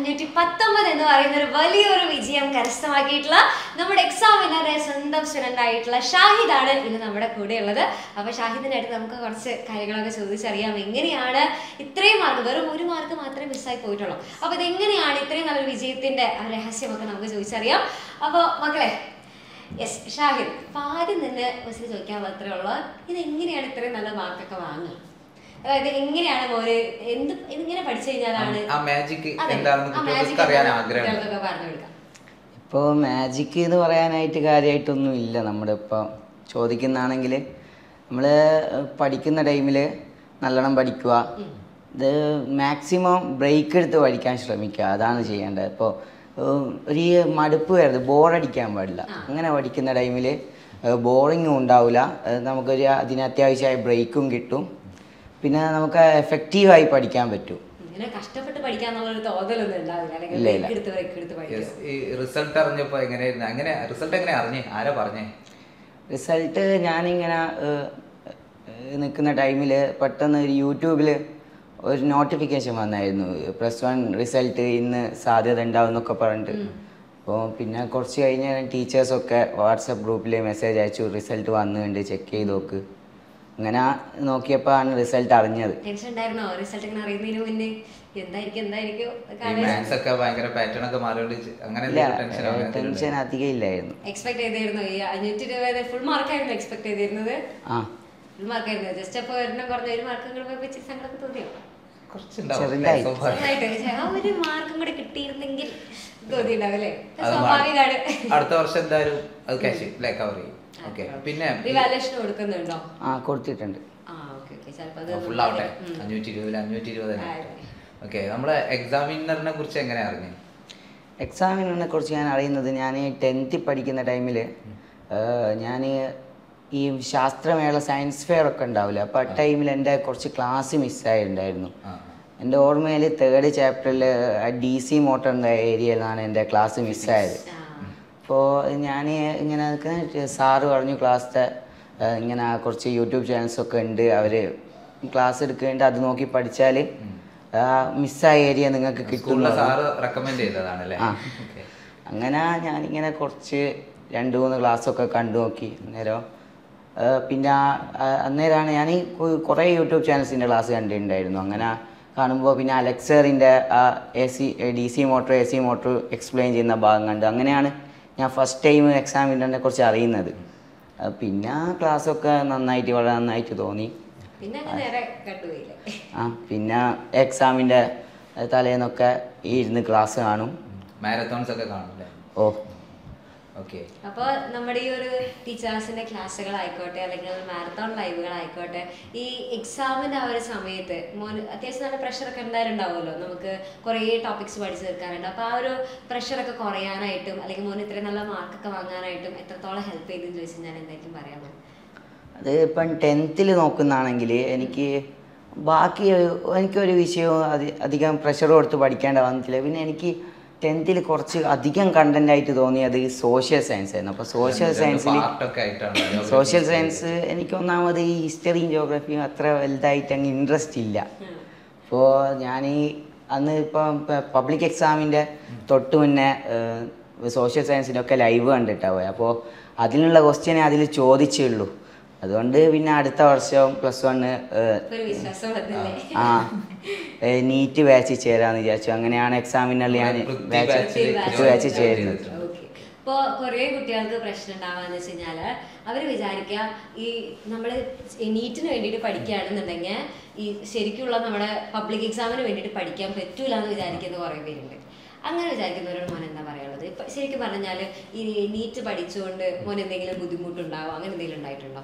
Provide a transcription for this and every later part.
അഞ്ഞൂറ്റി പത്തൊമ്പത് എന്ന് പറയുന്ന ഒരു വലിയൊരു വിജയം കരസ്ഥമാക്കിയിട്ടുള്ള നമ്മുടെ എക്സാമിനറെ സ്വന്തം സ്റ്റുഡന്റ് ആയിട്ടുള്ള ഷാഹിദാണ് ഇന്ന് നമ്മുടെ കൂടെ ഉള്ളത് അപ്പൊ ഷാഹിദിനായിട്ട് നമുക്ക് കുറച്ച് കാര്യങ്ങളൊക്കെ ചോദിച്ചറിയാം എങ്ങനെയാണ് ഇത്രയും മാർക്ക് വെറും ഒരു മാർക്ക് മാത്രമേ മിസ്സായി പോയിട്ടുള്ളൂ അപ്പൊ ഇത് എങ്ങനെയാണ് ഇത്രയും നല്ലൊരു വിജയത്തിന്റെ ആ രഹസ്യമൊക്കെ നമുക്ക് ചോദിച്ചറിയാം അപ്പോൾ മക്കളെ യെസ് ഷാഹിദ് അപ്പൊ ആദ്യം തന്നെ ബസ്സിൽ ചോദിക്കാൻ മാത്രമേ ഉള്ളൂ ഇത് എങ്ങനെയാണ് ഇത്രയും നല്ല മാർക്കൊക്കെ വാങ്ങുക അതായത് എങ്ങനെയാണ് മോര് എന്ത് ഇങ്ങനെ പഠിച്ചു കഴിഞ്ഞാലാണ് ആ magic അതെ, എന്താണെന്ന് ആ കുട്ടികൾക്ക് magic അറിയാൻ എന്താണെന്ന് ആഗ്രഹമുണ്ട്. കുട്ടികൾക്കൊക്കെ പറഞ്ഞു കൊടുക്കാം ഇപ്പോൾ മാജിക് എന്ന് പറയാനായിട്ട് കാര്യമായിട്ടൊന്നും ഇല്ല നമ്മുടെ ഇപ്പോൾ ചോദിക്കുന്നതാണെങ്കിൽ നമ്മൾ പഠിക്കുന്ന ടൈമിൽ നല്ലോണം പഠിക്കുക ഇത് മാക്സിമം ബ്രേക്ക് എടുത്ത് പഠിക്കാൻ ശ്രമിക്കുക അതാണ് ചെയ്യേണ്ടത് ഇപ്പോൾ ഒരു മടുപ്പ് വരുന്നത് ബോറടിക്കാൻ പാടില്ല അങ്ങനെ പഠിക്കുന്ന ടൈമിൽ ബോറിങ്ങും ഉണ്ടാവില്ല ഏഹ് നമുക്കൊരു അതിന് അത്യാവശ്യമായ ബ്രേക്കും കിട്ടും പിന്നെ നമുക്ക് എഫക്റ്റീവായി പഠിക്കാൻ പറ്റും ഇങ്ങനെ കഷ്ടപ്പെട്ട് പഠിക്കാന്നുള്ള ഒരു തോന്നലൊന്നും ഉണ്ടാവില്ല അല്ലെങ്കിൽ ഇല്ല, ഇല്ല. break എടുത്ത് break എടുത്ത് പഠിക്കും Yes, ഈ റിസൾട്ട് അറിഞ്ഞപ്പോ എങ്ങനെയായിരുന്നു അങ്ങനെ റിസൾട്ട് എങ്ങനെ അറിഞ്ഞേ ആരാ പറഞ്ഞേ റിസൾട്ട് ഞാനിങ്ങനെ നിൽക്കുന്ന ടൈമിൽ പെട്ടെന്ന് ഒരു യൂട്യൂബിൽ ഒരു നോട്ടിഫിക്കേഷൻ വന്നായിരുന്നു പ്ലസ് വൺ റിസൾട്ട് ഇന്ന് സാധ്യത ഉണ്ടാവും എന്നൊക്കെ പറഞ്ഞിട്ട് അപ്പോൾ പിന്നെ കുറച്ച് കഴിഞ്ഞ് ടീച്ചേഴ്സൊക്കെ വാട്സപ്പ് ഗ്രൂപ്പിൽ മെസ്സേജ് അയച്ചു റിസൾട്ട് വന്നിട്ടുണ്ട് ചെക്ക് ചെയ്ത് നോക്ക് അങ്ങനെ നോക്കിയപ്പോൾ ആണ് റിസൾട്ട് അറിഞ്ഞത് ടെൻഷൻ ഉണ്ടായിരുന്നോ റിസൾട്ട് ഇങ്ങനെ അറിയുന്നതിന് മുന്നേ എന്തായിരിക്കും എന്തായിരിക്കും ഈ മാത്സ് ഒക്കെ ഭയങ്കര പാറ്റേൺ ഒക്കെ മാറിയോണ്ട് ചെ- അങ്ങനെ ഇല്ല ടെൻഷൻ ടെൻഷൻ അധികം ഇല്ലായിരുന്നു എക്സ്പെക്ട് ചെയ്തിരുന്നു ഈ അഞ്ഞൂറ്റി രൂപ ഫുൾ മാർക്കായിരുന്നു എക്സ്പെക്ട് ചെയ്തിരുന്നത് ആ ഫുൾ മാർക്കായിരുന്നു ജസ്റ്റ് അപ്പോൾ ഒരെണ്ണം കുറഞ്ഞ ഒരു മാർക്കും കൂടെ പോയി വെച്ച് സങ്കടമൊക്കെ തോന്നിയോ ചെറുതായി. ചെറുതായിട്ട് ആ ഒരു മാർക്കും കൂടെ കിട്ടിയിരുന്നെങ്കിൽ തോന്നിയിട്ടുണ്ടാവും അല്ലേ അത് സ്വാഭാവികമാണ് അടുത്ത വർഷം എന്തായാലും അത് ക്യാഷ് അല്ലേ കവർ ചെയ്യും ഓക്കെ പിന്നെ റിവാലുവേഷൻ കൊടുക്കുന്നുണ്ടോ ആ കൊടുത്തിട്ടുണ്ട് ആ ഓക്കെ ഓക്കെ ചിലപ്പോൾ അത് ഫുൾ ആവട്ടെ അഞ്ഞൂറ്റി ഇരുപതിൽ അഞ്ഞൂറ്റി ഇരുപത് തന്നെ ആയിരം. ഓക്കെ നമ്മളെ എക്സാമിനറിനെ കുറിച്ച് എങ്ങനെ അറിഞ്ഞു എക്സാമിനെ കുറിച്ച് ഞാൻ അറിയുന്നത് ഞാൻ ടെൻത്തിൽ പഠിക്കുന്ന ടൈമിൽ ഞാൻ ഈ ശാസ്ത്രമേള സയൻസ് ഫെയർ ഒക്കെ ഉണ്ടാവില്ല അപ്പോൾ ആ ടൈമിൽ എൻ്റെ കുറച്ച് ക്ലാസ് മിസ്സായിട്ടുണ്ടായിരുന്നു ആ എൻ്റെ ഓർമ്മയിൽ തേർഡ് ചാപ്റ്ററിൽ ഡി സി മോട്ടറിൻ്റെ ഏരിയയിലാണ് എൻ്റെ ക്ലാസ് മിസ്സായത് ആ. അപ്പോൾ ഞാൻ ഇങ്ങനെ നിൽക്കുന്ന സാറ് പറഞ്ഞു ക്ലാസ്സിലെ ഇങ്ങനെ കുറച്ച് യൂട്യൂബ് ചാനൽസൊക്കെ ഉണ്ട് അവർ ക്ലാസ് എടുക്കുന്നുണ്ട് അത് നോക്കി പഠിച്ചാൽ മിസ്സായ ഏരിയ നിങ്ങൾക്ക് കിട്ടും സ്കൂളിലെ സാറ് റെക്കമെൻഡ് ചെയ്തതാണ് അല്ലേ ആ. അങ്ങനെ ഞാനിങ്ങനെ കുറച്ച് രണ്ട് മൂന്ന് ക്ലാസ്സൊക്കെ കണ്ടു നോക്കി അന്നേരം ആ, പിന്നെ ആ- അന്നേരമാണ് ഞാൻ ഈ കുറേ യൂട്യൂബ് ചാനൽസിൻ്റെ ക്ലാസ് കണ്ടിട്ടുണ്ടായിരുന്നു അങ്ങനെ കാണുമ്പോൾ പിന്നെ അലക്സറിൻ്റെ ആ A C D C motor A C motor explain ചെയ്യുന്ന ഭാഗം കണ്ടു അങ്ങനെയാണ് ഞാൻ ഫസ്റ്റ് ടൈം എക്സാമിനെ കുറിച്ച് അറിയുന്നത് ആ, പിന്നെ ക്ലാസ്സൊക്കെ നന്നായിട്ട് വളരെ നന്നായിട്ട് തോന്നി പിന്നെ അങ്ങ് നേരെ കണ്ടുപോയില്ലേ ആ പിന്നെ എക്സാമിൻ്റെ തലേന്നൊക്കെ ഇരുന്ന് ക്ലാസ് കാണും മാരത്തോൺസ് ഒക്കെ കാണുമല്ലേ ഓ ഓക്കെ അപ്പോൾ നമ്മുടെ ഈ ഒരു ടീച്ചേഴ്സിന്റെ ക്ലാസ്സുകളായിക്കോട്ടെ അല്ലെങ്കിൽ മാരത്തോൺ ലൈവുകളായിക്കോട്ടെ ഈ എക്സാമിന്റെ ആ ഒരു സമയത്ത് മോൻ അത്യാവശ്യം നല്ല പ്രഷറൊക്കെ എന്തായാലും ഉണ്ടാവുമല്ലോ നമുക്ക് കുറേ ടോപ്പിക്സ് പഠിച്ചു തീർക്കാനുണ്ട് അപ്പോൾ ആ ഒരു പ്രഷറൊക്കെ കുറയാനായിട്ടും അല്ലെങ്കിൽ മോൻ ഇത്രയും നല്ല മാർക്കൊക്കെ വാങ്ങാനായിട്ടും എത്രത്തോളം ഹെൽപ്പ് ചെയ്തെന്ന് ചോദിച്ചാൽ ഞാൻ എന്തായിരിക്കും പറയാമോ അത് ഇപ്പം ടെൻത്തിൽ നോക്കുന്നതാണെങ്കിൽ എനിക്ക് ബാക്കി ഒരു- എനിക്കൊരു വിഷയവും അധി അധികം പ്രഷർ കൊടുത്ത് പഠിക്കേണ്ട വന്നിട്ടില്ല പിന്നെ എനിക്ക് ടെൻത്തിൽ കുറച്ച് അധികം കണ്ടന്റ് ആയിട്ട് തോന്നിയത് സോഷ്യൽ സയൻസ് ആയിരുന്നു അപ്പോൾ സോഷ്യൽ സയൻസിൽ പാർട്ടൊക്കെ ആയിട്ടാണ് സോഷ്യൽ സയൻസ് എനിക്ക് ഒന്നാമത് ഈ ഹിസ്റ്ററിയും ജോഗ്രഫിയും അത്ര വലുതായിട്ട് അങ്ങ് ഇൻട്രസ്റ്റ് ഇല്ല അപ്പോൾ ഞാൻ ഈ അന്ന് ഇപ്പം പബ്ലിക് എക്സാമിൻ്റെ തൊട്ട് മുന്നേ സോഷ്യൽ സയൻസിൻ്റെ ഒക്കെ ലൈവ് കണ്ടിട്ടാണ് പോയത് അപ്പോൾ അതിനുള്ള ക്വസ്റ്റ്യനെ അതിൽ ചോദിച്ചേ ഉള്ളൂ അതുകൊണ്ട് പിന്നെ അടുത്ത വർഷം പ്ലസ് വണ്ണ് ഒരു വിശ്വാസം വന്നില്ലേ ആ നീറ്റ് ബാച്ച് ചേരാന്ന് വിചാരിച്ചു അങ്ങനെയാണ് എക്സാമിനുള്ള ഞാൻ പൃഥ്വി ബാച്ച് ബാച്ചിലേക്ക് ബാച്ച് ചേരുന്നത് ഓക്കെ ഇപ്പോൾ കുറേ കുട്ടികൾക്ക് പ്രശ്നം ഉണ്ടാവാന്ന് വെച്ച് കഴിഞ്ഞാൽ അവർ വിചാരിക്കുക ഈ നമ്മൾ നീറ്റിന് വേണ്ടിയിട്ട് പഠിക്കുകയാണെന്നുണ്ടെങ്കിൽ ഈ ശരിക്കുള്ള നമ്മുടെ പബ്ലിക് എക്സാമിന് വേണ്ടിയിട്ട് പഠിക്കാൻ പറ്റൂല എന്ന് വിചാരിക്കുന്ന കുറേ പേരുണ്ട് അങ്ങനെ വിചാരിക്കുന്നവരോട് മോൻ എന്താ പറയാനുള്ളത് ഇപ്പം ശരിക്കും പറഞ്ഞാൽ ഈ നീറ്റ് പഠിച്ചുകൊണ്ട് മോൻ എന്തെങ്കിലും ബുദ്ധിമുട്ടുണ്ടാവോ അങ്ങനെ എന്തെങ്കിലും ഉണ്ടായിട്ടുണ്ടോ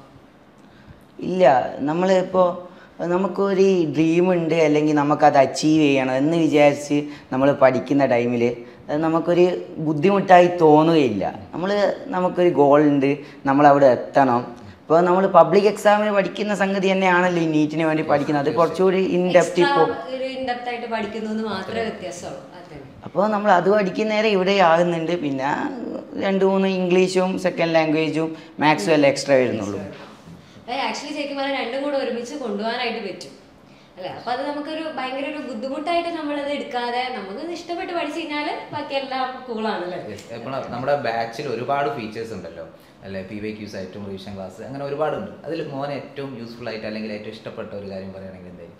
ഇല്ല നമ്മളിപ്പോൾ നമുക്കൊരു ഡ്രീം ഉണ്ട് അല്ലെങ്കിൽ നമുക്കത് അച്ചീവ് ചെയ്യണം എന്ന് വിചാരിച്ച് നമ്മൾ പഠിക്കുന്ന ടൈമിൽ നമുക്കൊരു ബുദ്ധിമുട്ടായി തോന്നുകയില്ല നമ്മൾ നമുക്കൊരു ഗോൾ ഉണ്ട് നമ്മളവിടെ എത്തണം ഇപ്പോൾ നമ്മൾ പബ്ലിക് എക്സാമിന് പഠിക്കുന്ന സംഗതി തന്നെയാണല്ലോ ഈ നീറ്റിന് വേണ്ടി പഠിക്കുന്നത് അത് കുറച്ചുകൂടി ഇൻ ഡെപ്ത് Extra ഇപ്പോൾ ഒരു ഇൻഡെപ്ത് ആയിട്ട് പഠിക്കുന്നു എന്ന് മാത്രമേ വ്യത്യാസമുള്ളൂ അതെ അപ്പോൾ നമ്മൾ അത് പഠിക്കുന്നേരം ഇവിടെ ആകുന്നുണ്ട് പിന്നെ രണ്ട് മൂന്ന് ഇംഗ്ലീഷും സെക്കൻഡ് ലാംഗ്വേജും മാത്സും എല്ലാം എക്സ്ട്രാ വരുന്നുള്ളൂ ആക്ച്വലി ശരിക്കും പറഞ്ഞാൽ രണ്ടും കൂടെ ഒരുമിച്ച് കൊണ്ടുപോകാനായിട്ട് പറ്റും അല്ലെ അപ്പൊ അത് നമുക്കൊരു ഭയങ്കര ഒരു ബുദ്ധിമുട്ടായിട്ട് നമ്മളത് എടുക്കാതെ നമുക്ക് ഇഷ്ടപ്പെട്ട് പഠിച്ചു കഴിഞ്ഞാല് ബാക്കിയെല്ലാം കൂളാണല്ലേ ഇപ്പോൾ നമ്മുടെ ബാച്ചിൽ ഒരുപാട് ഫീച്ചേഴ്സ് ഉണ്ടല്ലോ അല്ലെ പി വൈ ക്യൂസ് ആയിട്ടും റിവിഷൻ ക്ലാസ് അങ്ങനെ ഒരുപാടുണ്ട് അതിൽ മോനെ ഏറ്റവും യൂസ്ഫുൾ ആയിട്ട് അല്ലെങ്കിൽ ഏറ്റവും ഇഷ്ടപ്പെട്ട ഒരു കാര്യം പറയുകയാണെങ്കിൽ എന്തായിരിക്കും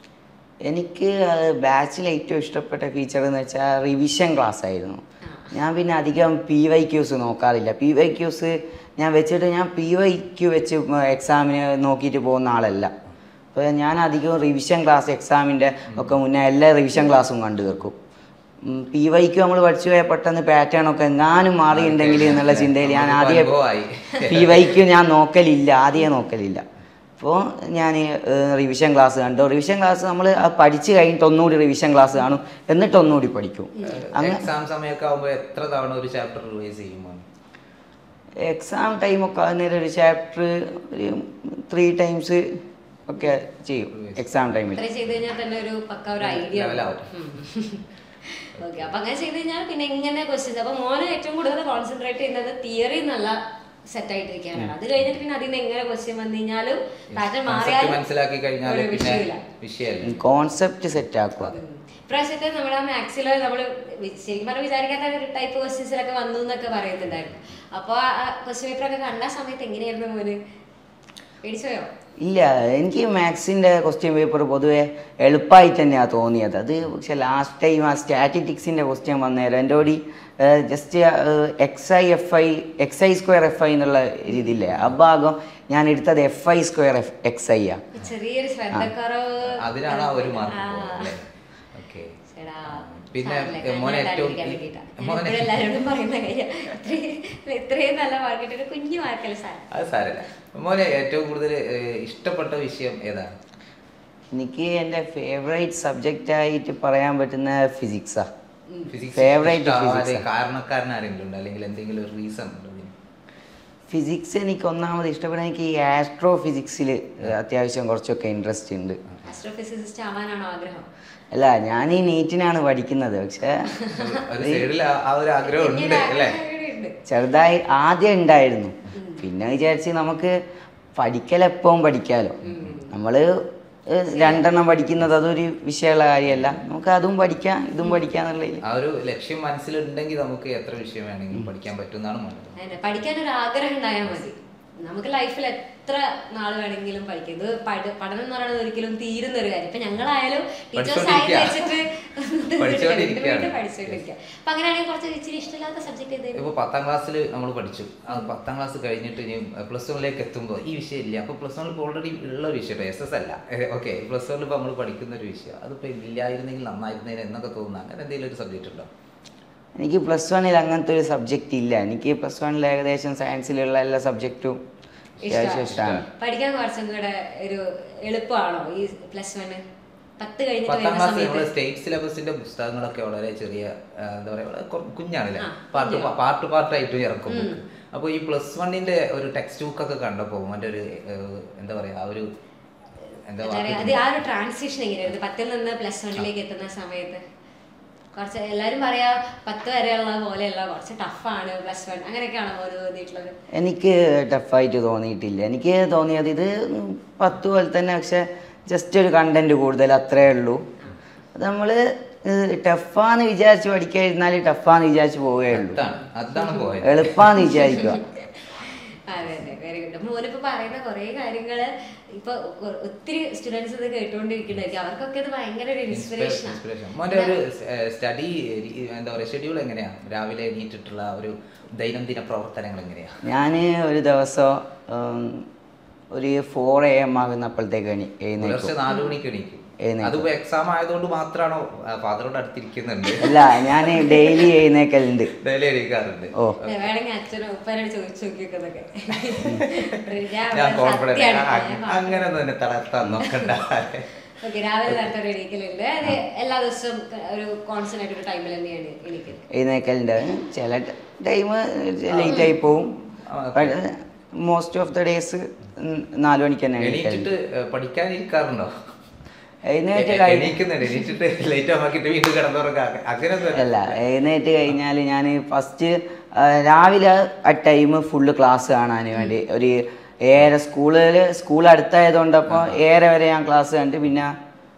എനിക്ക് ബാച്ചിൽ ഏറ്റവും ഇഷ്ടപ്പെട്ട ഫീച്ചർ എന്ന് വെച്ചാൽ റിവിഷൻ ക്ലാസ് ആയിരുന്നു ഞാൻ പിന്നെ അധികം പി വൈ ക്യൂസ് നോക്കാറില്ല പി വൈ ക്യൂസ് ഞാൻ വെച്ചിട്ട് ഞാൻ പി വൈ ക്യൂ വെച്ച് എക്സാമിന് നോക്കിയിട്ട് പോകുന്ന ആളല്ല അപ്പോൾ ഞാൻ അധികം റിവിഷൻ ക്ലാസ് എക്സാമിൻ്റെ ഒക്കെ മുന്നേ എല്ലാ റിവിഷൻ ക്ലാസ്സും കണ്ടു തീർക്കും പി വൈക്ക് നമ്മൾ പഠിച്ചു പോയാൽ പെട്ടെന്ന് പാറ്റേൺ ഒക്കെ എങ്ങാനും മാറിയിട്ടുണ്ടെങ്കിൽ എന്നുള്ള ചിന്തയിൽ ഞാൻ നമുക്കിപ്പോ ആദ്യം അനുഭവമായി. പി വൈക്ക് ഞാൻ നോക്കലില്ല ആദ്യമേ നോക്കലില്ല അപ്പോൾ ഞാൻ റിവിഷൻ ക്ലാസ് കണ്ടു റിവിഷൻ ക്ലാസ് നമ്മൾ പഠിച്ച് കഴിഞ്ഞിട്ട് ഒന്നുകൂടി റിവിഷൻ ക്ലാസ് കാണും എന്നിട്ട് ഒന്നുകൂടി പഠിക്കും അങ്ങനെ എക്സാം സമയമൊക്കെ ആകുമ്പോൾ എത്ര തവണ ഒരു ചാപ്റ്റർ റിവൈസ് ചെയ്യും മോനെ എക്സാം ടൈമൊക്കെ ആകുന്നേരം ഒരു ചാപ്റ്റർ ഒരു ത്രീ ടൈംസ് ഒക്കെ ചെയ്യും എക്സാം ടൈമിൽ ഇത്ര ചെയ്ത് കഴിഞ്ഞാൽ തന്നെ ഒരു പക്ക ഒരു ഐഡിയ Level ആവും. ഓക്കെ അപ്പൊ അങ്ങനെ ചെയ്ത് കഴിഞ്ഞാൽ പിന്നെ എങ്ങനെ ക്വസ്റ്റ്യൻസ് അപ്പൊ മോന് ഏറ്റവും കൂടുതൽ കോൺസെൻട്രേറ്റ് ചെയ്യുന്നത് തിയറി നല്ല സെറ്റ് ആയിട്ടിരിക്കാനാണ് അത് കഴിഞ്ഞിട്ട് പിന്നെ അതിൽ നിന്ന് എങ്ങനെ ക്വസ്റ്റ്യൻ വന്നു കഴിഞ്ഞാലും പാറ്റേൺ Concept മാറിയാലും മനസ്സിലാക്കി കഴിഞ്ഞാൽ ഒരു പിന്നെ വിഷയമില്ല. വിഷയമല്ല കോൺസെപ്റ്റ് സെറ്റ് ആക്കുക ഇപ്രാവശ്യത്തെ നമ്മുടെ മാത്സില് നമ്മൾ ശരിക്കും പറഞ്ഞാൽ വിചാരിക്കാത്ത ഒരു ടൈപ്പ് ക്വസ്റ്റ്യൻസിലൊക്കെ വന്നു എന്നൊക്കെ പറയുന്നുണ്ടായിരുന്നു അപ്പോൾ ആ ക്വസ്റ്റ്യൻ പേപ്പർ ഒക്കെ കണ്ട സമയത്ത് എങ്ങനെയായിരുന്നു മോന് പേടിച്ചോയോ ഇല്ല എനിക്ക് മാത്സിൻ്റെ ക്വസ്റ്റ്യൻ പേപ്പർ പൊതുവെ എളുപ്പമായിട്ട് തന്നെയാണ് തോന്നിയത് അത് പക്ഷെ ലാസ്റ്റ് ടൈം ആ സ്റ്റാറ്റിറ്റിക്സിൻ്റെ ക്വസ്റ്റ്യൻ വന്നേരം എൻ്റെ കൂടി just X I F I X I square F I എന്നുള്ള രീതിയില്ലേ ആ ഭാഗം ഞാൻ എടുത്തത് F I square F X I ആ ചെറിയൊരു ശ്രദ്ധക്കുറവ് അതിനാണ് ആ ഒരു മാർക്ക് ആ. അല്ലേ ഓക്കെ ചേടാ, പിന്നെ, സാരമില്ല, മോനെ കണ്ണ് ഏറ്റവും തട്ടാതിരിക്കാൻ ഈ- വേണ്ടിയിട്ടാ. മോനെ- ഞാൻ എപ്പോഴും എല്ലാവരോടും പറയുന്ന കാര്യം ഇത്രയും ഇത്രയും നല്ല മാർക്ക് കിട്ടിയ കുഞ്ഞു മാർക്കല്ല സാർ അത് സാരമില്ല മോനെ ഏറ്റവും കൂടുതൽ ഏഹ്, ഇഷ്ടപ്പെട്ട വിഷയം ഏതാണ് എനിക്ക് എൻ്റെ ഫേവറേറ്റ് സബ്ജക്റ്റ് ആയിട്ട് പറയാൻ പറ്റുന്ന ഫിസിക്സാ ഫിസിക്സ് Favourite physics ആ. കാരണക്കാരൻ ആരെങ്കിലും ഉണ്ട് അല്ലെങ്കിൽ എന്തെങ്കിലും ഒരു റീസൺ ഉണ്ടോ ഇതിന്? ഫിസിക്സ് എനിക്ക് ഒന്നാമത് ഇഷ്ടപ്പെടുന്ന എനിക്ക് ഈ ആസ്ട്രോ ഫിസിക്സിൽ അത്യാവശ്യം കുറച്ചൊക്കെ ഇൻട്രസ്റ്റ് ഉണ്ട് ആസ്ട്രോഫിസിസിസ്റ്റ് ആവാനാണോ ആഗ്രഹം അല്ല ഞാൻ ഈ നീറ്റിനാണ് പഠിക്കുന്നത് പക്ഷേ ഒരു സൈഡിൽ ആ ഒരു ആഗ്രഹം ഉണ്ട് ഇങ്ങനെ അല്ലേ ആഗ്രഹങ്ങളുണ്ട്. ചെറുതായി ആദ്യം ഉണ്ടായിരുന്നു പിന്നെ വിചാരിച്ച് നമുക്ക് പഠിക്കൽ എപ്പോഴും പഠിക്കാലോ നമ്മൾ രണ്ടെണ്ണം പഠിക്കുന്നത് അതൊരു വിഷയമുള്ള കാര്യമല്ല നമുക്ക് അതും പഠിക്കാം ഇതും പഠിക്കാം എന്നുള്ളതിൽ ആ ഒരു ലക്ഷ്യം മനസ്സിലുണ്ടെങ്കിൽ നമുക്ക് എത്ര വിഷയം വേണമെങ്കിലും പഠിക്കാൻ പറ്റുമെന്നാണ് മനസ്സിലായത് അതന്നെ, പഠിക്കാൻ ഒരു ആഗ്രഹം ഉണ്ടായാൽ മതി നമുക്ക് ലൈഫിൽ എത്ര നാൾ വേണമെങ്കിലും പഠിക്കാം ഇത് പഠ- പഠനം എന്ന് പറയുന്നത് ഒരിക്കലും തീരുന്ന ഒരു കാര്യം ഇപ്പൊ ഞങ്ങളായാലും ടീച്ചേഴ്സ് ആയി പഠിച്ചോണ്ടിരിക്കുക. വെച്ചിട്ട് പഠിച്ചോണ്ടിരിക്കുകയാണ്. പഠിച്ചോണ്ടിരിക്കുക അപ്പൊ അങ്ങനെയാണെങ്കിൽ കുറച്ച് ഇച്ചിരി ഇഷ്ടമില്ലാത്ത സബ്ജക്ട് ഏതായിരുന്നു ഇപ്പൊ പത്താം ക്ലാസ്സിൽ നമ്മൾ പഠിച്ചു ആ പത്താം ക്ലാസ് കഴിഞ്ഞിട്ട് ഇനി പ്ലസ് വണ്ണിലേക്ക് എത്തുമ്പോൾ ഈ വിഷയം ഇല്ല അപ്പൊ പ്ലസ് വണ്ണിൽ ഓൾറെഡി ഉള്ള വിഷയം എസ് എസ് അല്ല ഓക്കെ പ്ലസ് വണ്ണിൽ ഇപ്പൊ നമ്മൾ പഠിക്കുന്ന ഒരു വിഷയം അതിപ്പോ ഇല്ലായിരുന്നെങ്കിൽ നന്നായിരുന്നേനെ എന്നൊക്കെ തോന്നുന്നു അങ്ങനെ എന്തെങ്കിലും ഒരു സബ്ജക്റ്റ് ഉണ്ടോ എനിക്ക് പ്ലസ് വണ്ണിൽ അങ്ങനത്തെ ഒരു സബ്ജക്റ്റ് ഇല്ല എനിക്ക് പ്ലസ് വണ്ണിൽ ഏകദേശം സയൻസിലുള്ള എല്ലാ സബ്ജക്റ്റും അത്യാവശ്യം ഇഷ്ടമാണ് പഠിക്കാൻ കുറച്ചും കൂടെ ഒരു എളുപ്പമാണോ ഈ പ്ലസ് വണ് പത്ത് കഴിഞ്ഞിട്ട് പത്താം വരുന്ന ക്ലാസ് നമ്മുടെ സമയത്ത് സ്റ്റേറ്റ് സിലബസിന്റെ പുസ്തകങ്ങളൊക്കെ വളരെ ചെറിയ ആ, എന്താ പറയാ വളരെ കുറ- കുഞ്ഞാണല്ലേ ആ, പാർട്ട് കുഞ്ഞാ. പാർട്ട് പാർട്ടായിട്ട് ഇറക്കും ബുക്ക് അപ്പോൾ ഈ പ്ലസ് വണ്ണിന്റെ ഒരു ടെക്സ്റ്റ് ബുക്ക് ഒക്കെ കണ്ടപ്പോൾ മറ്റേ ഒരു ഏഹ്, എന്താ പറയാ ആ ഒരു എന്താ എന്താ പറയാ, വാക്ക് അത് ആ ഒരു ട്രാൻസിഷൻ എങ്ങനെയായിരുന്നു പത്തിൽ നിന്ന് പ്ലസ് വണ്ണിലേക്ക് എത്തുന്ന സമയത്ത് കുറച്ച് എല്ലാരും പറയാ പത്ത് വരെയുള്ള പോലെയല്ല കുറച്ച് ടഫാണ് പ്ലസ് വൺ അങ്ങനെയൊക്കെയാണോ ഓരോ തോന്നിയിട്ടുള്ളത് എനിക്ക് ടഫായിട്ട് തോന്നിയിട്ടില്ല എനിക്ക് തോന്നിയത് ഇത് പത്ത് പോലെ തന്നെ പക്ഷെ ജസ്റ്റ് ഒരു കണ്ടന്റ് കൂടുതൽ അത്രേ ഉള്ളൂ അത് നമ്മൾ ടഫാന്ന് വിചാരിച്ച് പഠിക്കാതിരുന്നാൽ ടഫാന്ന് വിചാരിച്ച് പോവുകയേ ഉള്ളൂ അതാണ് അതാണ് പോയത് എളുപ്പാന്ന് വിചാരിക്കുക അതെ അതെ വെരി ഗുഡ് മോനിപ്പോ പറയുന്ന കുറേ കാര്യങ്ങള് ഇപ്പൊ ഒ- ഒത്തിരി സ്റ്റുഡൻസ് ഇത് കേട്ടുകൊണ്ടിരിക്കണ്ടായിരിക്കും അവർക്കൊക്കെ ഇത് ഭയങ്കര ഒരു ഇൻസ്പിറേഷൻ ഇൻസ്പിറേഷൻ മോന്റെ ഒരു സ്റ്റഡി എന്താ പറയാ ഷെഡ്യൂൾ എങ്ങനെയാ രാവിലെ എണീറ്റിട്ടുള്ള ഒരു ദൈനംദിന പ്രവർത്തനങ്ങൾ എങ്ങനെയാ ഞാൻ ഒരു ദിവസം ഉം, ഒരു ഫോർ എ എം ആകുന്നപ്പോഴത്തേക്ക് എണി പുലർച്ചെ എഴുന്നേക്കും നാലു മണിക്ക് എണീക്കും എഴുന്നേൽക്കും. അതിപ്പോ എക്സാം ആയതുകൊണ്ട് മാത്രമാണോ ഫാദറോട് അടുത്തിരിക്കുന്നുണ്ട് അല്ല ഞാൻ ഡെയിലി എഴുന്നേക്കലുണ്ട് ഡെയിലി എണീക്കാറുണ്ട് ഓ വേണമെങ്കിൽ അച്ഛനും ഉപ്പനോട് ചോദിച്ചു നോക്കിയൊക്കെ ഞാൻ കോൺഫിഡന്റ് അങ്ങനെ തന്നെ തളർത്താൻ നോക്കണ്ട ഓക്കെ രാവിലെ നേരത്തെ ഒരു എണീക്കലുണ്ട് അത് എല്ലാ ദിവസവും ഒരു കോൺസ്റ്റന്റ് ആയിട്ട് ഒരു ടൈമിൽ തന്നെയാണ് എണീക്കുന്നത് എഴുന്നേക്കലുണ്ട് ചില ടൈം ലേറ്റ് ആയി പോവും ആ, മോസ്റ്റ് ഓഫ് ദ ഡേയ്സ് നാലു മണിക്ക് തന്നെ എണീക്കലുണ്ട് എണീറ്റിട്ട് ഏഹ്, പഠിക്കാൻ ഇരിക്കാറുണ്ടോ എഴുന്നേറ്റ് എ- കഴിഞ്ഞ എണീക്കുന്നുണ്ട് എണീറ്റിട്ട് ലൈറ്റ് ഓഫ് ആക്കിയിട്ട് വീണ്ടും കിടന്നുറങ്ങാം അങ്ങനെ അല്ല എഴുന്നേറ്റ് കഴിഞ്ഞാൽ ഞാൻ ഫസ്റ്റ് രാവിലെ ആ ടൈം ഫുള്ള് ക്ലാസ് കാണാൻ വേണ്ടി ഒരു ഏഴര സ്കൂളിൽ സ്കൂൾ അടുത്തായതുകൊണ്ട് അപ്പോൾ ഏഴര വരെ ഞാൻ ക്ലാസ് കണ്ട് പിന്നെ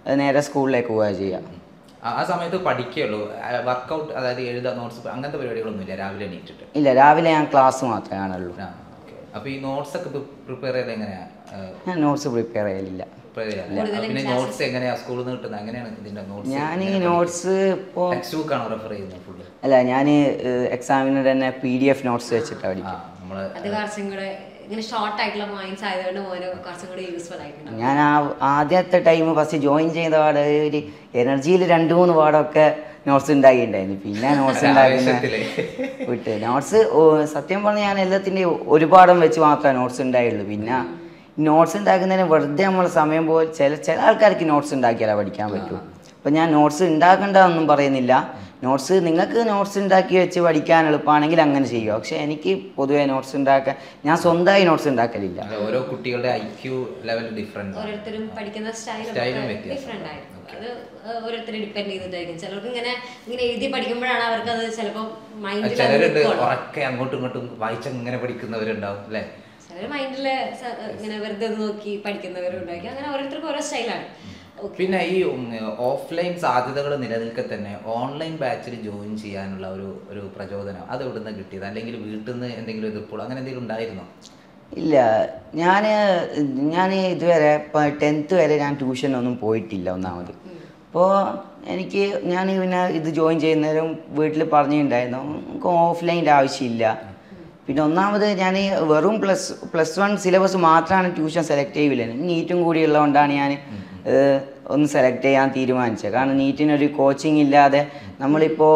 അത് നേരെ സ്കൂളിലേക്ക് പോവുക ചെയ്യുക ആ- ആ സമയത്ത് പഠിക്കുകയുള്ളൂ വർക്കൗട്ട് അതായത് എഴുതാ നോട്ട്സ് അങ്ങനത്തെ പരിപാടികളൊന്നും ഇല്ല രാവിലെ എണീറ്റിട്ട് ഇല്ല രാവിലെ ഞാൻ ക്ലാസ് മാത്രമേ കാണുള്ളൂ ആ ഓക്കെ അപ്പോൾ ഈ നോട്ട്സ് ഒക്കെ പ്രിപ്പയർ ചെയ്ത് എങ്ങനെയാ ഞാൻ നോട്ട്സ് പ്രിപ്പയർ ചെയ്യലില്ല പ്രിപ്പയർ ചെയ്യാറില്ല പിന്നെ നോട്ട്സ് എങ്ങനെയാ സ്കൂളിൽ നിന്ന് കിട്ടുന്നത് എങ്ങനെയാണ് ഇതിന്റെ നോട്ട്സ് ഞാൻ ഈ നോട്ട്സ് ഇപ്പോൾ ടെക്സ്റ്റ് ബുക്ക് ആണോ റെഫർ ചെയ്യുന്നത് ഫുള്ള് അല്ല ഞാൻ എക്സാമിന് തന്നെ പി ഡി എഫ് നോട്ട്സ് വെച്ചിട്ടാണ് ആ പഠിക്കുക നമ്മള് അത് കുറച്ചും കൂടെ ഇങ്ങനെ ഷോർട്ട് ആയിട്ടുള്ള പോയിന്റ്സ് ആയതുകൊണ്ട് മോന് കുറച്ചും കൂടി യൂസ്ഫുൾ ആയിട്ടുണ്ടാവും ഞാൻ ആ ആദ്യത്തെ ടൈം ഫസ്റ്റ് ജോയിൻ ചെയ്ത പാട് ഒരു എനർജിയിൽ രണ്ട് മൂന്ന് പാടൊക്കെ നോട്ട്സ് ഉണ്ടാക്കിയിട്ടുണ്ടായിരുന്നു പിന്നെ നോട്ട്സ് ഉണ്ടാക്കുന്ന ആവേശത്തില്. വിട്ട് നോട്ട്സ് സത്യം പറഞ്ഞാൽ ഞാൻ എല്ലാത്തിൻ്റെയും ഒരു പാഠം വെച്ച് മാത്രമേ നോട്ട്സ് ഉണ്ടായുള്ളൂ പിന്നെ നോട്ട്സ് ഉണ്ടാക്കുന്നതിന് വെറുതെ നമ്മൾ സമയം പോയി ചില ചില ആൾക്കാർക്ക് നോട്ട്സ് ഉണ്ടാക്കിയാലേ പഠിക്കാൻ പറ്റൂ അപ്പം ഞാൻ നോട്ട്സ് ഉണ്ടാക്കണ്ടെന്നൊന്നും പറയുന്നില്ല നോട്ട്സ് നിങ്ങൾക്ക് നോട്ട്സ് ഉണ്ടാക്കി വെച്ച് പഠിക്കാൻ എളുപ്പമാണെങ്കിൽ അങ്ങനെ ചെയ്യുക പക്ഷേ എനിക്ക് പൊതുവേ നോട്ട്സ് ഉണ്ടാക്കാൻ ഞാൻ സ്വന്തമായി നോട്ട്സ് ഉണ്ടാക്കലില്ല അല്ല, ഓരോ കുട്ടികളുടെ ഐ ക്യു ലെവൽ ഡിഫറെന്റ് ഓരോരുത്തരും പഠിക്കുന്ന സ്റ്റൈൽ സ്റ്റൈലും വ്യത്യാസം. ഡിഫറെന്റ് ആയിരിക്കും അത് ഓരോരുത്തരെ ഡിപ്പെൻഡ് ചെയ്തിട്ടായിരിക്കും ചിലർക്ക് ഇങ്ങനെ ഇങ്ങനെ എഴുതി പഠിക്കുമ്പോഴാണ് അവർക്ക് അത് ചിലപ്പോൾ മൈൻഡിൽ ചിലരുണ്ട് ഉറക്കെ അങ്ങോട്ടും ഇങ്ങോട്ടും വായിച്ചങ്ങനെ പഠിക്കുന്നവരുണ്ടാവും അല്ലേ ചിലർ മൈൻഡിൽ ഇങ്ങനെ വെറുതെ ഒന്ന് നോക്കി പഠിക്കുന്നവരും ഉണ്ടാക്കി അങ്ങനെ ഓരോരുത്തർക്കും ഓരോ സ്റ്റൈലാണ് പിന്നെ ഈ ഓഫ്ലൈൻ സാധ്യതകൾ നിലനിൽക്കെ തന്നെ ഓൺലൈൻ ബാച്ചിൽ ജോയിൻ ചെയ്യാനുള്ള ഒരു ഒരു പ്രചോദനം അത് എവിടുന്ന് കിട്ടിയത് അല്ലെങ്കിൽ വീട്ടിൽ നിന്ന് എന്തെങ്കിലും എതിർപ്പുകൾ അങ്ങനെ എന്തെങ്കിലും ഉണ്ടായിരുന്നോ ഇല്ല ഞാൻ ഞാൻ ഇതുവരെ ഇപ്പോൾ ടെൻത്ത് വരെ ഞാൻ ട്യൂഷനൊന്നും പോയിട്ടില്ല ഒന്നാമത് അപ്പോൾ എനിക്ക് ഞാൻ പിന്നെ ഇത് ജോയിൻ ചെയ്യുന്നേരം വീട്ടിൽ പറഞ്ഞിട്ടുണ്ടായിരുന്നു നമുക്ക് ഓഫ്ലൈൻ്റെ ആവശ്യമില്ല പിന്നെ ഒന്നാമത് ഞാൻ വെറും പ്ലസ് പ്ലസ് വൺ സിലബസ് മാത്രമാണ് ട്യൂഷൻ സെലക്ട് ചെയ്യില്ല നീറ്റും കൂടി ഉള്ളതുകൊണ്ടാണ് ഞാൻ ഏഹ്, ഒന്ന് സെലക്ട് ചെയ്യാൻ തീരുമാനിച്ചത് കാരണം നീറ്റിനൊരു കോച്ചിങ് ഇല്ലാതെ നമ്മളിപ്പോൾ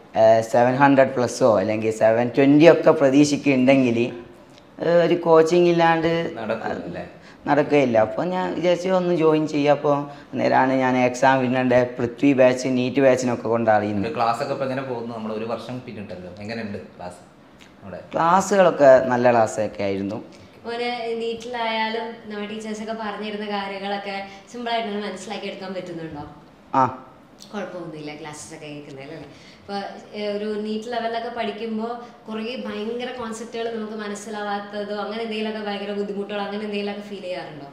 സെവൻ ഹൺഡ്രഡ് പ്ലസ്സോ അല്ലെങ്കിൽ സെവൻ ട്വൻറ്റി ഒക്കെ പ്രതീക്ഷിക്കുന്നുണ്ടെങ്കിൽ ഏഹ് ഒരു കോച്ചിങ് ഇല്ലാണ്ട് നടക്കില്ലേ നടക്കുകയില്ല അപ്പോൾ ഞാൻ വിചാരിച്ചു ഒന്ന് ജോയിൻ ചെയ്യുക അപ്പോൾ നേരാണ് ഞാൻ എക്സാം വിന്നറിൻ്റെ പൃഥ്വി ബാച്ച് നീറ്റ് ബാച്ചിനൊക്കെ കൊണ്ട് അറിയുന്നത് ക്ലാസ് ഒക്കെ ഇപ്പൊ എങ്ങനെ പോകുന്നു നമ്മൾ ഒരു വർഷം പിന്നിട്ടല്ലോ എങ്ങനെയുണ്ട് ക്ലാസ് നമ്മുടെ ക്ലാസ്സുകളൊക്കെ നല്ല ക്ലാസ്സൊക്കെ ആയിരുന്നു മോന് നീറ്റിലായാലും നമ്മുടെ ടീച്ചേഴ്സൊക്കെ പറഞ്ഞിരുന്ന കാര്യങ്ങളൊക്കെ സിമ്പിളായിട്ട് മനസ്സിലാക്കി എടുക്കാൻ പറ്റുന്നുണ്ടോ ആ കുഴപ്പമൊന്നുമില്ല ക്ലാസ്സസ് ഒക്കെ കേൾക്കുന്നതിൽ അല്ലേ ഇപ്പോൾ ഒരു നീറ്റ് ലെവലിലൊക്കെ പഠിക്കുമ്പോൾ കുറേ ഭയങ്കര കോൺസെപ്റ്റുകൾ നമുക്ക് മനസ്സിലാവാത്തതോ അങ്ങനെ എന്തെങ്കിലുമൊക്കെ ഭയങ്കര ബുദ്ധിമുട്ടുകളോ അങ്ങനെ എന്തെങ്കിലുമൊക്കെ ഫീൽ ചെയ്യാറുണ്ടോ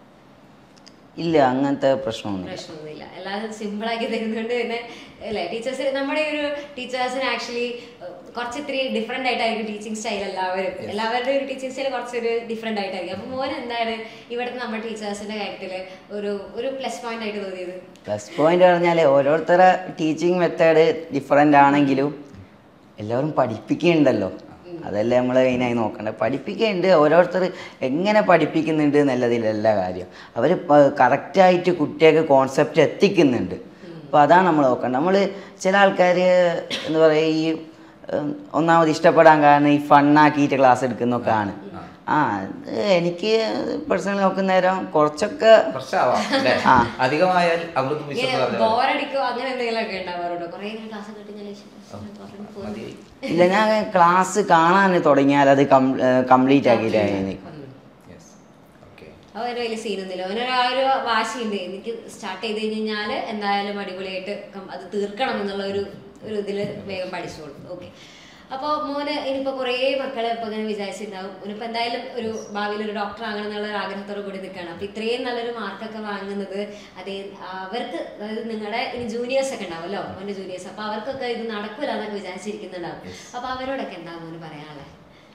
ഇല്ല അങ്ങനത്തെ പ്രശ്നമൊന്നുമില്ല പ്രശ്നമൊന്നുമില്ല എല്ലാം സിമ്പിളാക്കി തരുന്നുണ്ട് പിന്നെ അല്ലേ ടീച്ചേഴ്സ് നമ്മുടെ ഒരു ടീച്ചേഴ്സിന് ആക്ച്വലി കുറച്ച് ഇത്തിരി ഡിഫറെൻ്റ് ആയിട്ടായിരിക്കും ടീച്ചിങ് സ്റ്റൈൽ എല്ലാവരും എല്ലാവരുടെയും ഒരു ടീച്ചിങ് സ്റ്റൈൽ കുറച്ചൊരു ഡിഫറെൻ്റ് ആയിട്ടായിരിക്കും അപ്പോൾ മോൻ എന്താണ് ഇവിടുത്തെ നമ്മുടെ ടീച്ചേഴ്സിൻ്റെ കാര്യത്തിൽ ഒരു ഒരു പ്ലസ് പോയിന്റ് ആയിട്ട് തോന്നിയത് പ്ലസ് പോയിന്റ് പറഞ്ഞാൽ ഓരോരുത്തരുടെ ടീച്ചിങ് മെത്തേഡ് ഡിഫറെൻ്റ് ആണെങ്കിലും എല്ലാവരും പഠിപ്പിക്കുന്നുണ്ടല്ലോ അതല്ലേ നമ്മൾ മെയിനായി നോക്കേണ്ടത് പഠിപ്പിക്കുന്നുണ്ട് ഓരോരുത്തർ എങ്ങനെ പഠിപ്പിക്കുന്നുണ്ട് എന്നുള്ളതിലല്ല കാര്യം അവർ കറക്റ്റായിട്ട് കുട്ടികൾക്ക് കോൺസെപ്റ്റ് എത്തിക്കുന്നുണ്ട് അപ്പോൾ അതാണ് നമ്മൾ നോക്കേണ്ടത് നമ്മൾ ചില ആൾക്കാർ എന്താ പറയുക ഈ ഉം, ഒന്നാമത് ഇഷ്ടപ്പെടാൻ കാരണം ഈ ഫണ്ണാക്കിയിട്ട് ക്ലാസ് എടുക്കുന്നൊക്കെയാണ് ആ അത് എനിക്ക് പേഴ്സണലി നോക്കുന്ന നേരം കുറച്ചൊക്കെ കുറച്ചാവാം അല്ലേ ആ. അധികമായാൽ അമൃത് വിശ്വസ് പറഞ്ഞ പോലെ. ബോറടിക്കോ അങ്ങനെ എന്തെങ്കിലുമൊക്കെ ഉണ്ടാവാറുണ്ടോ കുറേ ഇങ്ങനെ ക്ലാസ് കേട്ടിങ്ങനെ മതി. ഇല്ല ഞാൻ ക്ലാസ് കാണാൻ തുടങ്ങിയാൽ അത് കംപ്ലീറ്റ് ആക്കിയിട്ടാണ് Yes. Okay. അവന് വലിയ സീനൊന്നുമില്ല അവനൊരു ആ ഒരു വാശിയുണ്ട് എനിക്ക് സ്റ്റാർട്ട് ചെയ്ത് കഴിഞ്ഞാൽ എന്തായാലും അടിപൊളിയായിട്ട് കം- അത് തീർക്കണം എന്നുള്ള ഒരു ഒരു ഇതിൽ വേഗം പഠിച്ചോളൂ ഓക്കെ അപ്പോൾ മോന് ഇനിയിപ്പോൾ കുറേ മക്കളെ ഇപ്പോൾ ഇങ്ങനെ വിചാരിച്ചിട്ടുണ്ടാവും ഇനിയിപ്പോൾ എന്തായാലും ഒരു ഭാവിയിൽ ഒരു ഡോക്ടർ ആകണം എന്നുള്ള ഒരു ആഗ്രഹത്തോട് കൂടി നിൽക്കുകയാണ് അപ്പോൾ ഇത്രയും നല്ലൊരു മാർക്കൊക്കെ വാങ്ങുന്നത് അതേ അവർക്ക് അതായത് നിങ്ങളുടെ ഇനി ജൂനിയേഴ്സ് ഒക്കെ ഉണ്ടാവുമല്ലോ മോൻ്റെ ജൂനിയേഴ്സ് അപ്പോൾ അവർക്കൊക്കെ ഇത് നടക്കില്ല എന്നൊക്കെ വിചാരിച്ചിരിക്കുന്നുണ്ടാവും അപ്പോൾ അവരോടൊക്കെ എന്താ മോന് പറയാനുള്ളത്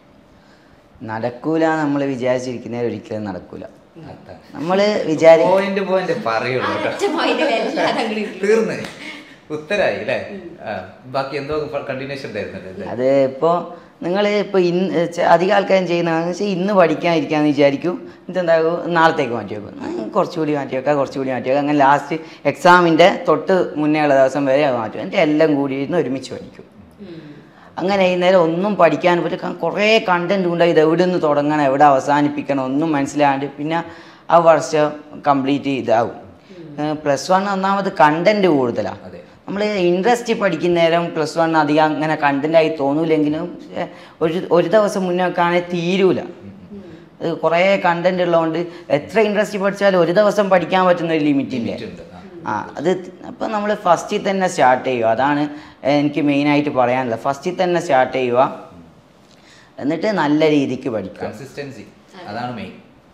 നടക്കൂല നമ്മൾ വിചാരിച്ചിരിക്കുന്നതിൽ ഒരിക്കലും നടക്കൂല അതാണ്. നമ്മൾ വിചാരി പോയിന്റ് പോയിന്റ് പറയുള്ളൂ കേട്ടോ ഒറ്റ പോയിന്റിൽ എല്ലാം അങ്ങോട്ട് തീർന്ന് ഉത്തരായി അല്ലേ ആ, ബാക്കി എന്തോ കണ്ടിന്യൂഷൻ ഉണ്ടായിരുന്നല്ലേ അല്ലേ? അത് ഇപ്പോൾ നിങ്ങൾ ഇപ്പോൾ ഇന്ന് ചെ- അധികം ആൾക്കാരും ചെയ്യുന്നതെന്ന് വെച്ചാൽ ഇന്ന് പഠിക്കാനിരിക്കാന്ന് വിചാരിക്കും ഇതെന്താകും നാളത്തേക്ക് മാറ്റി വെക്കും ഉം, കുറച്ചുകൂടി മാറ്റി വെക്കാം കുറച്ചുകൂടി മാറ്റി വെക്കാം അങ്ങനെ ലാസ്റ്റ് എക്സാമിൻ്റെ തൊട്ട് മുന്നേ ഉള്ള ദിവസം വരെ അത് മാറ്റും എന്നിട്ട് എല്ലാം കൂടി ഇരുന്ന് ഒരുമിച്ച് പഠിക്കും അങ്ങനെ ഈ നേരം ഒന്നും പഠിക്കാൻ പറ്റും കുറേ കണ്ടന്റ് ഉണ്ട് ഇത് എവിടെ നിന്ന് തുടങ്ങണം എവിടെ അവസാനിപ്പിക്കണം ഒന്നും മനസ്സിലാണ്ട് പിന്നെ ആ വർഷം കംപ്ലീറ്റ് ഇതാവും പ്ലസ് വൺ ഒന്നാമത് കണ്ടന്റ് കൂടുതലാണ് അതെ നമ്മൾ ഇൻട്രസ്റ്റ് പഠിക്കുന്ന നേരം പ്ലസ് വൺ അധികം അങ്ങനെ കണ്ടന്റായി തോന്നൂലെങ്കിലും ഏ, ഒരു ഒരു ദിവസം മുന്നേ ഒക്കെ ആണെങ്കിൽ തീരൂല അത് കുറേ കണ്ടന്റ് ഉള്ളതുകൊണ്ട് എത്ര ഇൻട്രസ്റ്റ് പഠിച്ചാലും ഒരു ദിവസം പഠിക്കാൻ പറ്റുന്ന ഒരു ലിമിറ്റ് ഇല്ലേ Limit ഉണ്ട് ആ. ആ അത് അപ്പം നമ്മൾ ഫസ്റ്റിൽ തന്നെ സ്റ്റാർട്ട് ചെയ്യുക അതാണ് എനിക്ക് മെയിനായിട്ട് പറയാനുള്ളത് ഫസ്റ്റിൽ തന്നെ സ്റ്റാർട്ട് ചെയ്യുക എന്നിട്ട് നല്ല രീതിക്ക് പഠിക്കുക കൺസിസ്റ്റൻസി അതാണ് മെയിൻ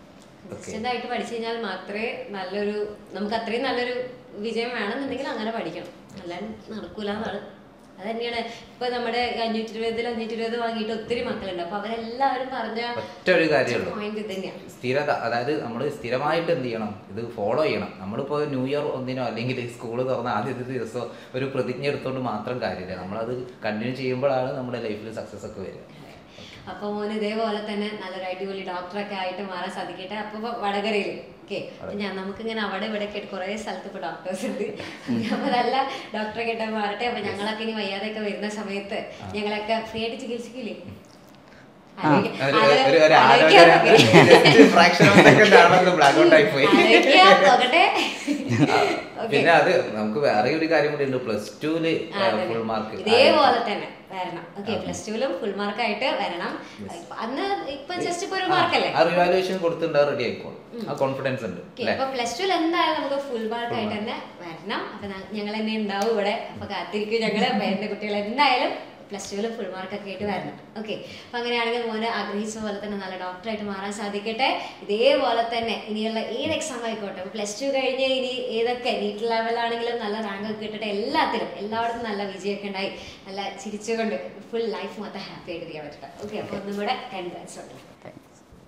അസിസ്റ്റന്റ് ആയിട്ട് പഠിച്ചു കഴിഞ്ഞാൽ മാത്രമേ നല്ലൊരു നമുക്ക് അത്രയും നല്ലൊരു വിജയം വേണമെന്നുണ്ടെങ്കിൽ അങ്ങനെ പഠിക്കണം അല്ലാണ്ട് നടക്കൂല എന്നാണ് അത് തന്നെയാണ് ഇപ്പൊ നമ്മുടെ അഞ്ഞൂറ്റി ഇരുപതിൽ അഞ്ഞൂറ്റി ഇരുപത് വാങ്ങിയിട്ട് ഒത്തിരി മക്കളുണ്ട് അപ്പൊ അവരെല്ലാവരും പറഞ്ഞ ഒറ്റ ഒരു കാര്യമുള്ളൂ പോയിന്റ് ഇത് തന്നെയാണ് സ്ഥിരത അതായത് നമ്മൾ സ്ഥിരമായിട്ട് എന്ത് ചെയ്യണം ഇത് ഫോളോ ചെയ്യണം നമ്മളിപ്പോൾ ന്യൂ ഇയർ ഒന്നിനോ അല്ലെങ്കിൽ സ്കൂൾ തുറന്ന ആദ്യത്തെ ദിവസമോ ഒരു പ്രതിജ്ഞ എടുത്തുകൊണ്ട് മാത്രം കാര്യമില്ല നമ്മളത് കണ്ടിന്യൂ ചെയ്യുമ്പോഴാണ് നമ്മുടെ ലൈഫിൽ സക്സസ് ഒക്കെ വരിക അപ്പൊ മോന് ഇതേപോലെ തന്നെ നല്ലൊരു അടിപൊളി ഡോക്ടറൊക്കെ ആയിട്ട് മാറാൻ സാധിക്കട്ടെ അപ്പൊ വടകരയിൽ ഓക്കെ ഞാൻ നമുക്കിങ്ങനെ അവിടെ ഇവിടെ ഒക്കെ കുറെ സ്ഥലത്ത് ഇപ്പൊ ഡോക്ടേഴ്സ് ഉണ്ട് അപ്പൊ നല്ല ഡോക്ടറെ കേട്ടാ മാറട്ടെ അപ്പൊ ഞങ്ങളൊക്കെ ഇനി വയ്യാതെയൊക്കെ വരുന്ന സമയത്ത് ഞങ്ങളൊക്കെ ഫ്രീ ആയിട്ട് ചികിത്സിക്കില്ലേ ആലോചിക്ക- ഒരു- ആലോ- ഒരു- ഒരു ആലോചിക്കാൻ ആലോചന നോക്ക്. just fraction of second ആണെന്ന് black out ആയി പോയി ആലോചിക്കാൻ നോക്കട്ടെ Okay. പിന്നെ അത് നമുക്ക് വേറെ ഒരു കാര്യം കൂടി ഉണ്ട് പ്ലസ് ടുവില് ആ, അതെ. ഫുൾ മാർക്ക് ഇതേപോലെ തന്നെ വരണം ഓക്കെ പ്ലസ് ടുവിലും ഫുൾ മാർക്ക് ആയിട്ട് വരണം അന്ന് ഇപ്പൊ ജസ്റ്റ് ഇപ്പൊ ഒരു മാർക്കല്ലേ ആ റിവാലുവേഷൻ കൊടുത്തിട്ടുണ്ട് റെഡി ആയിക്കോളും ആ കോൺഫിഡൻസ് ഉണ്ട് ഓക്കെ അല്ലേ അപ്പൊ പ്ലസ് ടുവിൽ എന്തായാലും നമുക്ക് ഫുൾ മാർക്ക് ആയിട്ട് തന്നെ വരണം അപ്പൊ ഞങ്ങൾ തന്നെ ഉണ്ടാവും ഇവിടെ അപ്പൊ കാത്തിരിക്കും ഞങ്ങള് അപ്പൊ എന്റെ കുട്ടികൾ എന്തായാലും പ്ലസ് ടുവിൽ ഫുൾ മാർക്ക് ഒക്കെ ആയിട്ട് വരണം ഓക്കെ അപ്പൊ അങ്ങനെയാണെങ്കിൽ മോന് ആഗ്രഹിച്ച പോലെ തന്നെ നല്ല ഡോക്ടറായിട്ട് മാറാൻ സാധിക്കട്ടെ ഇതേപോലെ തന്നെ ഇനിയുള്ള ഏത് എക്സാം ആയിക്കോട്ടെ പ്ലസ് ടു കഴിഞ്ഞ് ഇനി ഏതൊക്കെ നീറ്റ് ലെവലാണെങ്കിലും നല്ല റാങ്ക് ഒക്കെ കിട്ടട്ടെ എല്ലാത്തിലും എല്ലായിടത്തും നല്ല വിജയമൊക്കെ ഉണ്ടായി നല്ല ചിരിച്ചുകൊണ്ട് ഫുൾ ലൈഫ് മൊത്തം ഹാപ്പി ആയിട്ട് ഇരിക്കാൻ പറ്റട്ടെ ഓക്കെ അപ്പൊ ഒന്നും കൂടെ കൺഗ്രാറ്റ്സ് ഉണ്ട് താങ്ക്